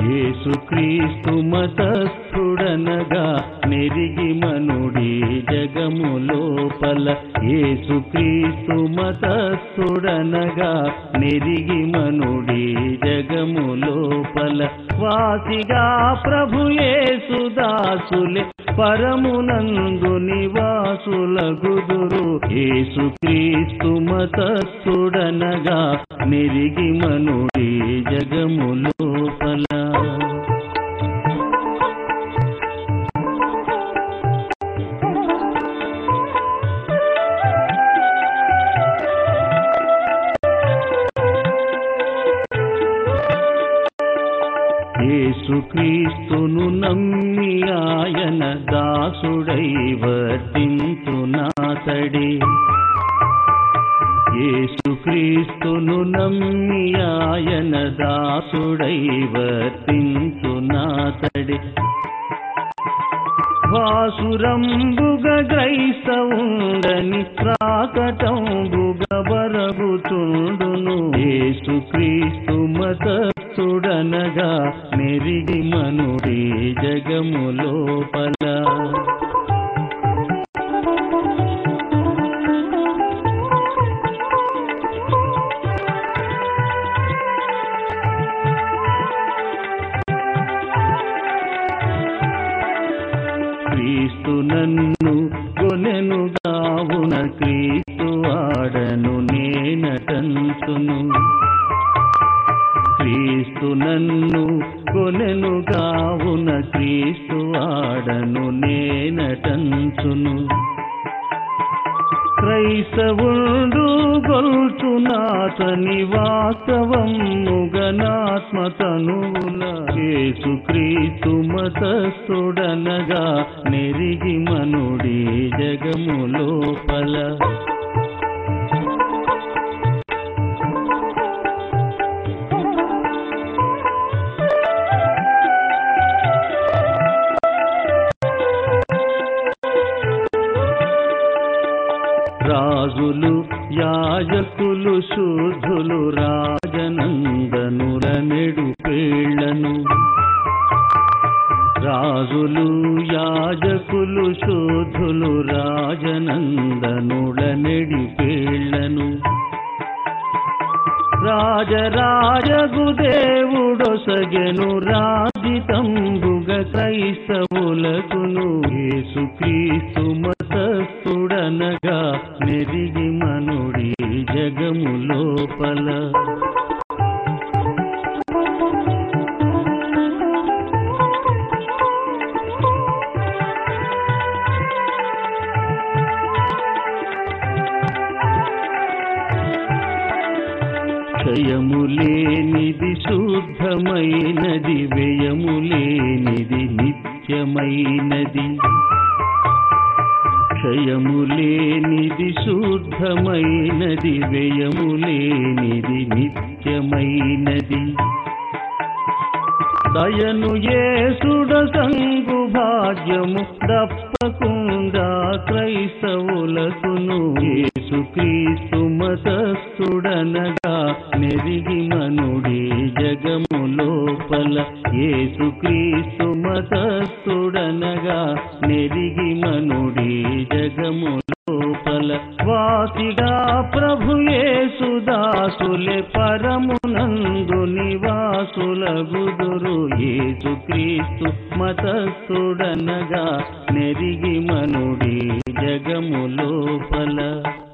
యేసుక్రీస్తు మతస్థుడనగా నెరిగి మనుడి జగము లోపల యేసుక్రీస్తు మతస్థుడనగా నెరిగి మనుడి జగము లోపల వాసిగా ప్రభు యేసుదాసులే పరమునందు నివాసుల గుదురు యేసుక్రీస్తు మతస్థుడనగా నెరిగి మనుడి జగము లోపల యేసుక్రీస్తును నమ్మి ఆయన దాసుడై వర్తించునాతడే యేసుక్రీస్తును నమ్మి ఆయన దాసుడై వర్తించునాతడే వాసురంబుగ గ్రైస్తవుండని ప్రాకటంబుగ బరగుచుండును యేసుక్రీస్తు మతస్థుడనగా నెరిగి మనుడి జగము లోపల క్రీస్తు నన్ను కొనెను గావున క్రీస్తు ఆడను నేనటంతును క్రీస్తు నన్ను కొనెను గావున క్రీస్తు ఆడను నేనటంతును క్రైస్తవుండు గొల్చునాతని వాస్తవముగనాత్మతనువుల యేసుక్రీస్తు మతస్థుడనగా నెరిగి మనుడి జగము లోపల రాజులు యాజకులు శుద్ధులు రాజనందనుల నెడు పేళ్లను రాజులు యాజకులు శుద్ధులు రాజనందనుల నెడి పేళ్లను రాజరాజగు దేవుడొసగెను రాజితంబుగ క్రైస్తవులకును యేసుక్రీస్తు మతస్థుడనగా నెరిగి మనుడి జగము లోపల క్షయము లేనిది శుద్ధమైనది వ్యయము లేనిది నిత్యమైనది క్షయము లేనిది శుద్ధమైనది వ్యయము లేనిది నిత్యమైనది దయను ఏసుడ సంగు భాగ్యము తప్పకుండా క్రైస్తవులకును యేసుక్రీస్తు మతస్థుడనగా నెరిగి మనుడి జగము లోపల యేసుక్రీస్తు మతస్థుడనగా నెరిగి మనుడి జగము లోపల వాసిగా ప్రభు యేసుదాసులే పరమునందు నివాసుల గుదురు యేసుక్రీస్తు మతస్థుడనగా నెరిగి మనుడి జగము లోపల